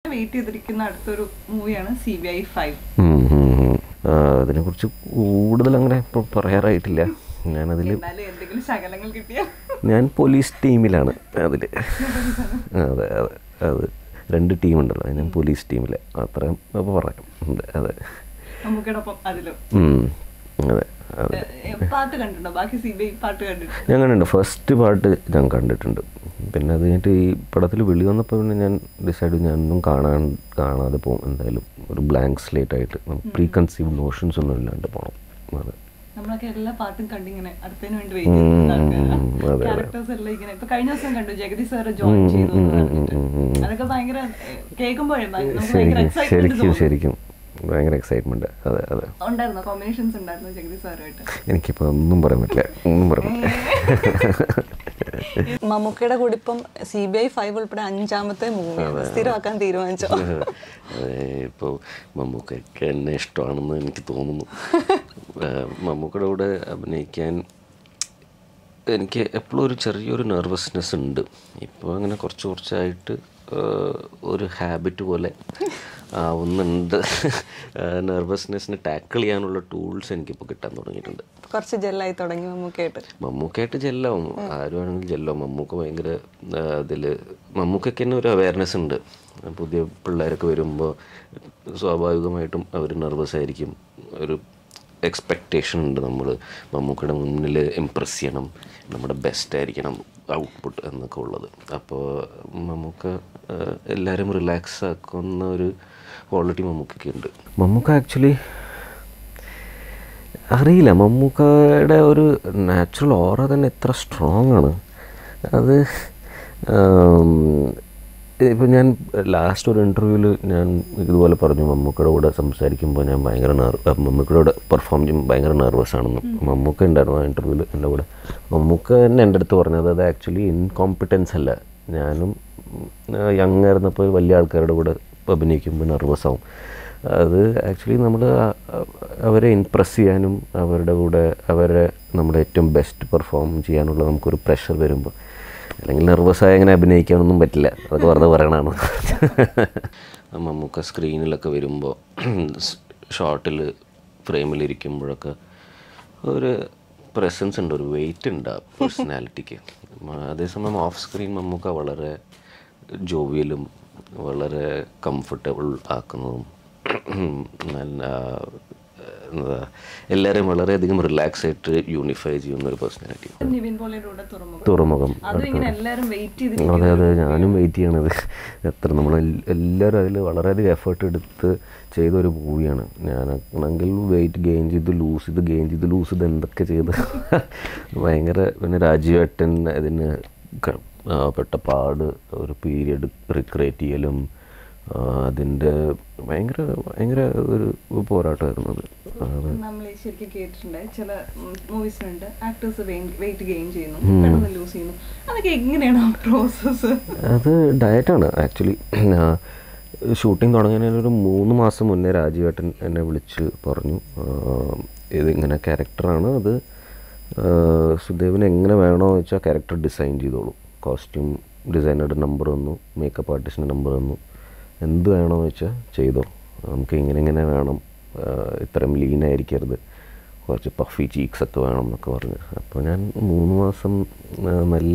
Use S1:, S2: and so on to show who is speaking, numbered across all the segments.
S1: Wait ചെയ്തിരിക്കുന്ന അടുത്തൊരു മൂവിയാണ് സി ബി ഐ ഫൈവ്
S2: ഉം, ഉം, ഉം. ആ, അതിനെക്കുറിച്ച് കൂടുതൽ അങ്ങനെ ഇപ്പോൾ പറയാറായിട്ടില്ല ഞാനതിൽ
S1: എന്നാലും എന്തെങ്കിലും ശകലങ്ങൾ കിട്ടിയ
S2: ഞാൻ പോലീസ് ടീമിലാണ് അതിൽ അതെ അതെ അത് രണ്ട് ടീമുണ്ടല്ലോ അത് ഞാൻ പോലീസ് ടീമിൽ അത്രയും അപ്പോൾ പറയാം അതെ അതെ
S1: നമുക്കിടൊപ്പം അതിലും
S2: ഉം, അതെ അതെ
S1: ഏ, ഏ, പാട്ട് കണ്ടിട്ടുണ്ടോ ബാക്കി സി ബി ഐ പാട്ട് കണ്ടിട്ടുണ്ടോ
S2: ഞാൻ കണ്ടിട്ടുണ്ട് ഫസ്റ്റ് പാട്ട് ഞാൻ കണ്ടിട്ടുണ്ട് പിന്നെ അത് കഴിഞ്ഞിട്ട് ഈ പടത്തിൽ വിളി വന്നപ്പോൾ പിന്നെ ഞാൻ ഡിസൈഡ് ചെയ്തു ഞാനൊന്നും കാണാൻ കാണാതെ പോകും എന്തായാലും ഒരു ബ്ലാങ്ക് സ്ലേറ്റ് ആയിട്ട് പ്രീ കൺസീവ് നോഷൻസ് ഒന്നും ഇല്ലാണ്ട് പോകണം അതെ
S1: നമ്മളൊക്കെ എല്ലാ പാട്ടും കണ്ടിങ്ങനെ അടുത്തതിന് വേണ്ടി
S2: ഉം,
S1: വെയിറ്റ്
S2: ഉം, അതെ,
S1: ക്യാരക്ടേഴ്സ് എല്ലാം ഇങ്ങനെ ഇപ്പൊ കഴിഞ്ഞ ദിവസം കണ്ടു ജഗതി സാറ് ജോയിൻ ചെയ്തു എന്ന് പറഞ്ഞിട്ട്. അതൊക്കെ ഭയങ്കര കേൾക്കുമ്പോഴേ ഭയ- നമുക്ക് ഭയങ്കര
S2: ശരിക്കും
S1: എക്സൈറ്റ്മെന്റ്
S2: ശരിക്കും
S1: തോന്നും
S2: ശരിക്കും ഭയങ്കര എക്സൈറ്റ്മെൻറ്റ് അതെ അതെ
S1: ഉണ്ടായിരുന്നോ കോമ്പിനേഷൻസ് ഉണ്ടായിരുന്നു ജഗതി സാറുമായിട്ട്
S2: എനിക്കിപ്പോൾ ഒന്നും പറയാൻ പറ്റില്ല ഒന്നും പറയാൻ പറ്റില്ല
S1: മമ്മൂക്കയുടെ കൂടെ ഇപ്പം സി ബി ഐ ഫൈവ് ഉൾപ്പെടെ അഞ്ചാമത്തെ മൂവിയാണ് സ്ഥിരമാക്കാൻ തീരുമാനിച്ചോ
S2: ഇപ്പോൾ മമ്മൂക്കൊക്കെ എന്നെ ഇഷ്ടമാണെന്ന് എനിക്ക് തോന്നുന്നു ഏഹ് മമ്മൂക്കയുടെ കൂടെ അഭിനയിക്കാൻ എനിക്ക് എപ്പോഴും ഒരു ചെറിയൊരു നെർവസ്നെസ് ഉണ്ട് ഇപ്പോൾ അങ്ങനെ കുറച്ച് കുറച്ചായിട്ട് ഏഹ് ഒരു ഹാബിറ്റ് പോലെ ആവുന്നുണ്ട് നെർവസ്നെസ്സിനെ ടാക്കിൾ ചെയ്യാനുള്ള ടൂൾസ് എനിക്കിപ്പോൾ കിട്ടാൻ തുടങ്ങിയിട്ടുണ്ട്
S1: കുറച്ച് ജെല്ലായി തുടങ്ങി മമ്മൂക്കയായിട്ട്
S2: മമ്മൂക്കായിട്ട് ചെല്ലാവും ആരുവാണെങ്കിലും ചെല്ലാവും മമ്മൂക്ക ഭയങ്കര അതിൽ മമ്മൂക്കൊക്കെ തന്നെ ഒരു അവയർനെസ് ഉണ്ട് പുതിയ പിള്ളേരൊക്കെ വരുമ്പോൾ സ്വാഭാവികമായിട്ടും അവർ നെർവസ് ആയിരിക്കും ഒരു എക്സ്പെക്റ്റേഷൻ ഉണ്ട് നമ്മൾ മമ്മൂക്കയുടെ മുന്നിൽ ഇമ്പ്രസ് ചെയ്യണം നമ്മുടെ ബെസ്റ്റ് ആയിരിക്കണം ഔട്ട്പുട്ട് എന്നൊക്കെ ഉള്ളത് അപ്പോൾ മമ്മൂക്ക ഏഹ്, എല്ലാവരും റിലാക്സ് ആക്കുന്ന ഒരു ക്വാളിറ്റി മമ്മൂക്കൊക്കെ ഉണ്ട് മമ്മൂക്ക ആക്ച്വലി അറിയില്ല മമ്മൂക്കയുടെ ഒരു നാച്ചുറൽ ഓറ തന്നെ എത്ര സ്ട്രോങ് ആണ് അത് ഇപ്പം ഞാൻ ലാസ്റ്റ് ഒരു ഇൻ്റർവ്യൂവിൽ ഞാൻ ഇതുപോലെ പറഞ്ഞു മമ്മൂക്കയുടെ കൂടെ സംസാരിക്കുമ്പോൾ ഞാൻ ഭയങ്കര നെർവ് മമ്മൂക്കയുടെ കൂടെ പെർഫോം ചെയ്യുമ്പോൾ ഭയങ്കര നെർവസ് ആണെന്ന് മമ്മൂക്ക ഉണ്ടായിരുന്നു ആ ഇൻ്റർവ്യൂവിൽ എൻ്റെ കൂടെ മമ്മൂക്ക തന്നെ എൻ്റെ അടുത്ത് പറഞ്ഞത് അത് ആക്ച്വലി ഇൻകോമ്പിറ്റൻസ് അല്ല ഞാനും യങ് ആയിരുന്നപ്പോൾ വലിയ ആൾക്കാരുടെ കൂടെ അഭിനയിക്കുമ്പോൾ നെർവസ് ആവും അത് ആക്ച്വലി നമ്മൾ അവരെ ഇംപ്രസ് ചെയ്യാനും അവരുടെ കൂടെ അവരെ നമ്മുടെ ഏറ്റവും ബെസ്റ്റ് പെർഫോം ചെയ്യാനുള്ള നമുക്കൊരു പ്രഷർ വരുമ്പോൾ അല്ലെങ്കിൽ നെർവസായി അങ്ങനെ അഭിനയിക്കാനൊന്നും പറ്റില്ല അതൊക്കെ വെറുതെ പറയണതാണ് മമ്മൂക്ക സ്ക്രീനിലൊക്കെ വരുമ്പോൾ ഷോർട്ടിൽ ഫ്രെയിമിലിരിക്കുമ്പോഴൊക്കെ ഒരു പ്രസൻസ് ഉണ്ട് ഒരു വെയിറ്റ് ഉണ്ട് ആ പേഴ്സണാലിറ്റിക്ക് അതേസമയം ഓഫ് സ്ക്രീൻ മമ്മൂക്ക വളരെ ജോവിയലും വളരെ കംഫർട്ടബിൾ ആക്കുന്നതും നല്ല എന്താ എല്ലാവരെയും വളരെയധികം റിലാക്സ് ആയിട്ട് യൂണിഫൈ ചെയ്യുന്ന ഒരു പേഴ്സണാലിറ്റി
S1: നിവിൻ പോളിയുടെ കൂടെ തുറമുഖം
S2: തുറമുഖം
S1: അതും ഇങ്ങനെ എല്ലാരും വെയിറ്റ് ചെയ്ത്
S2: അതെ അതെ ഞാനും വെയിറ്റ് ചെയ്യണത് എത്ര നമ്മൾ എല്ലാവരും അതിൽ വളരെയധികം എഫേർട്ട് എടുത്ത് ചെയ്ത ഒരു മൂവിയാണ് ഞാനാണെങ്കിൽ വെയിറ്റ് ഗെയിൻ ചെയ്ത് ലൂസ് ചെയ്ത് ഗെയിൻ ചെയ്ത് ലൂസ് ചെയ്ത് എന്തൊക്കെ ചെയ്ത് ഭയങ്കര പിന്നെ രാജീവേട്ടൻ ഇതിന് ക- ആ, പെട്ട പാട് ഒരു പീരിയഡ് റിക്രിയേറ്റ് ചെയ്യലും ആ, അതിൻ്റെ ഭയങ്കര ഭയങ്കര ഒരു പോരാട്ടമായിരുന്നു അത് അത്
S1: നമ്മൾ ഈ ശരിക്കും കേട്ടിട്ടുണ്ട് ചില മൂവീസിനുണ്ട് ആക്ടേഴ്സ് വെയിറ്റ് ഗെയിൻ ചെയ്യുന്നു പെട്ടെന്ന് ലൂസ് ചെയ്യുന്നു അതൊക്കെ എങ്ങനെയാണ് ആ പ്രോസസ്സ്
S2: അത് ഡയറ്റാണ് ആക്ച്വലി ഷൂട്ടിംഗ് തുടങ്ങുന്നതിന് ഒരു മൂന്ന് മാസം മുന്നേ രാജീവേട്ടൻ എന്നെ വിളിച്ച് പറഞ്ഞു ആഹ് ഇത് ഇങ്ങനെ ക്യാരക്ടറാണ് അത് ആഹ് സുദേവിന് എങ്ങനെ വേണോ വെച്ചാൽ ക്യാരക്ടർ ഡിസൈൻ ചെയ്തോളൂ കോസ്റ്റ്യൂം ഡിസൈനറുടെ നമ്പർ തന്നു മേക്കപ്പ് ആർട്ടിസ്റ്റിൻ്റെ നമ്പർ തന്നു എന്ത് വേണമെന്ന് വെച്ചാൽ ചെയ്തോ നമുക്ക് ഇങ്ങനെ ഇങ്ങനെ വേണം ആഹ് ഇത്രയും ലീനായിരിക്കരുത് കുറച്ച് പഫി ചീക്സ് ഒക്കെ വേണം എന്നൊക്കെ പറഞ്ഞു അപ്പോൾ ഞാൻ മൂന്ന് മാസം ആഹ് നല്ല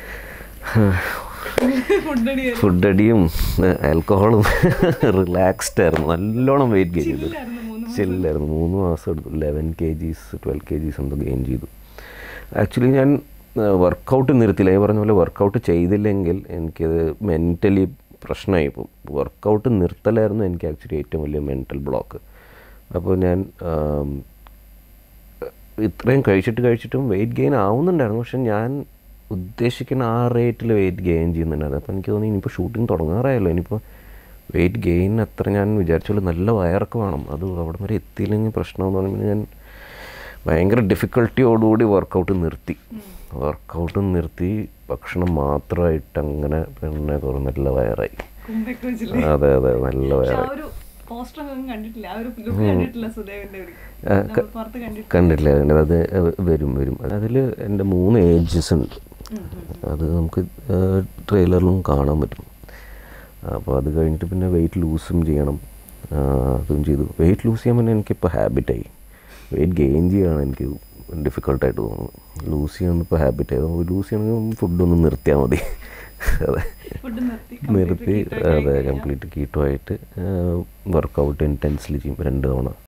S1: ഫുഡ്
S2: ഫുഡ് അടിയും ആൽക്കഹോളും റിലാക്സ്ഡ് ആയിരുന്നു നല്ലോണം വെയിറ്റ് ഗെയിൻ ചെയ്തു ചില്ലായിരുന്നു മൂന്ന് മാസം എടുത്തു eleven K Gs twelve K Gs എന്തോ ഗെയിൻ ചെയ്തു ആക്ച്വലി ഞാൻ വർക്കൗട്ട് നിർത്തില്ല ഈ പറഞ്ഞ പോലെ വർക്കൗട്ട് ചെയ്തില്ലെങ്കിൽ എനിക്കത് മെൻ്റലി പ്രശ്നമായി ഇപ്പം വർക്കൗട്ട് നിർത്തലായിരുന്നു എനിക്ക് ആക്ച്വലി ഏറ്റവും വലിയ മെൻ്റൽ ബ്ലോക്ക് അപ്പോൾ ഞാൻ ആം, ഇത്രയും കഴിച്ചിട്ട് കഴിച്ചിട്ടും വെയിറ്റ് ഗെയിൻ ആവുന്നുണ്ടായിരുന്നു പക്ഷെ ഞാൻ ഉദ്ദേശിക്കുന്ന ആ റേറ്റിൽ വെയിറ്റ് ഗെയിൻ ചെയ്യുന്നുണ്ടായിരുന്നു അപ്പോൾ എനിക്ക് തോന്നി ഇനിയിപ്പോൾ ഷൂട്ടിംഗ് തുടങ്ങാറായല്ലോ ഇനിയിപ്പോൾ വെയിറ്റ് ഗെയിൻ അത്ര ഞാൻ വിചാരിച്ചോളൂ നല്ല വയറൊക്കെ വേണം അത് അവിടെ വരെ എത്തിയില്ലെങ്കിൽ പ്രശ്നമെന്ന് പറയുമ്പോൾ ഞാൻ ഭയങ്കര ഡിഫിക്കൽട്ടിയോടുകൂടി വർക്കൗട്ട് നിർത്തി വർക്കൗട്ട് നിർത്തി ഭക്ഷണം മാത്രമായിട്ട് അങ്ങനെ പിന്നെ കുറേ നല്ല വയറായി
S1: കുമ്പൊക്കെ വെച്ചില്ലേ
S2: അതെ അതെ നല്ല
S1: പക്ഷെ ആ
S2: വയറായി
S1: ഒരു പോസ്റ്റർ ഒന്നും കണ്ടിട്ടില്ല ആ ഒരു ലുക്ക് കണ്ടിട്ടില്ല സുദേവിന്റെ ഒരു
S2: ആ,
S1: നമ്മൾ പുറത്ത് കണ്ടിട്ടില്ല
S2: കണ്ടിട്ടില്ല കണ്ടില്ല അത് വരും വരും അതിൽ എൻ്റെ മൂന്ന് ഏജസ് ഉണ്ട് അത് നമുക്ക് ട്രെയിലറിലും കാണാൻ പറ്റും അപ്പോൾ അത് കഴിഞ്ഞിട്ട് പിന്നെ വെയിറ്റ് ലൂസും ചെയ്യണം ആ, അതും ചെയ്തു വെയിറ്റ് ലൂസ് ചെയ്യാൻ പിന്നെ എനിക്കിപ്പോൾ ഹാബിറ്റായി വെയിറ്റ് ഗെയിൻ ചെയ്യാണ് എനിക്ക് ഡിഫിക്കൽട്ടായിട്ട് തോന്നുന്നത് ലൂസ് ചെയ്യാൻ ഇപ്പോൾ ഹാബിറ്റായി ലൂസ് ചെയ്യണമെങ്കിൽ ഫുഡൊന്ന് നിർത്തിയാൽ മതി അതെ
S1: ഫുഡ് നിർത്തി
S2: നിർത്തി അതെ കംപ്ലീറ്റ് കീട്ടോ ആയിട്ട് വർക്കൗട്ട് ഇൻറ്റൻസ്ലി ചെയ്യും രണ്ട് തവണ